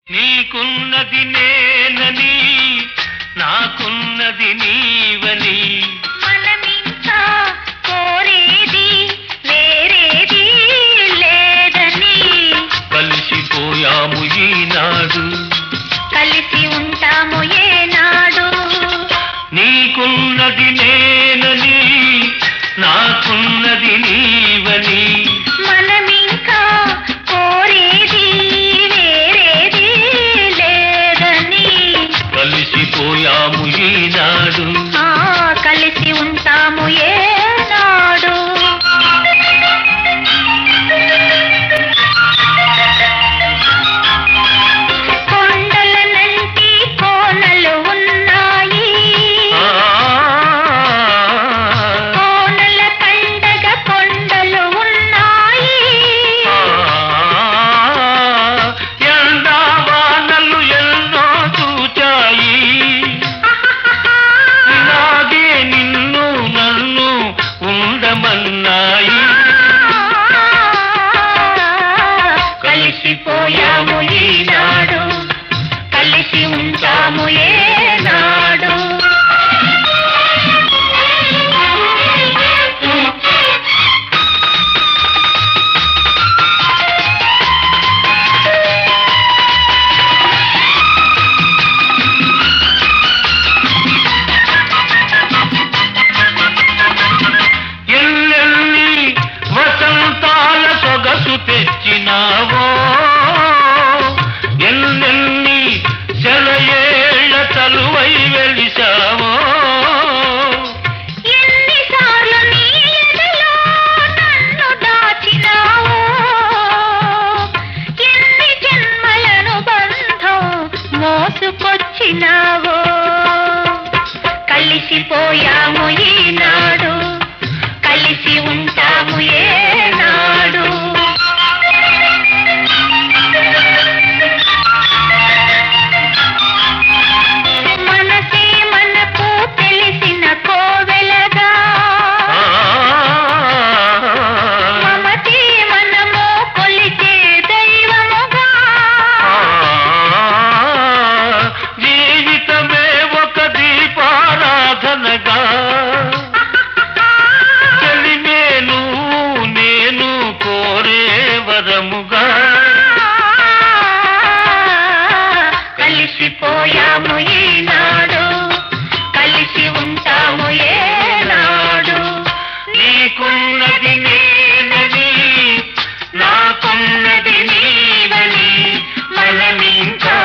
నీకున్నది నేనని నాకున్నది నీవని మనమింకా కోరేది వేరేది లేదని కలిసిపోయాము ఈనాడు కలిసి ఉంటాము ఏనాడు నీకున్నది నేనని నాకున్నది నీవని మనమింకా కోరేది వేరేది లేదని కలిసిపోయాము ఈనాడు ఆ కలిసి ఉంటాము ఏనాడు కొండలనంటి కోనలు ఉన్నాయి ఆ, కోనల పండగ కొండలు ఉన్నాయి ఎండావానలు ఎన్నో చూచాయి ఇలాగే నిన్ను నన్ను ఉండమన్నాయి కలిసిపోయాము ఈనాడు కలిసి ఉంటాము ఏనాడు ఎల్లెల్లి వసంతాల సొగసు తెచ్చినావో ఎల్లెల్లి సెలయేళ్ల తలువై వెలిసావో ఎన్నిసార్లు నీ ఎదలో నన్ను దాచినావో ఎన్ని జన్మలను బంధం మోసుకొచ్చినావో కలిసిపోయాము ఈనాడు కలిసి ఉంటాము ఏనాడు మనసే మనకు తెలిసిన కోవెలగా ఆ, మమతే మనము కొలిచే దైవముగా ఆ, జీవితమే ఒక దీపారాధనగా చెలిమేను నేను కోరే వరముగా కలిసిపోయాము ఈనాడు కలిసి ఉంటాము ఏనాడు నీకున్నది నేనని నాకున్నది నీవని మనమింకా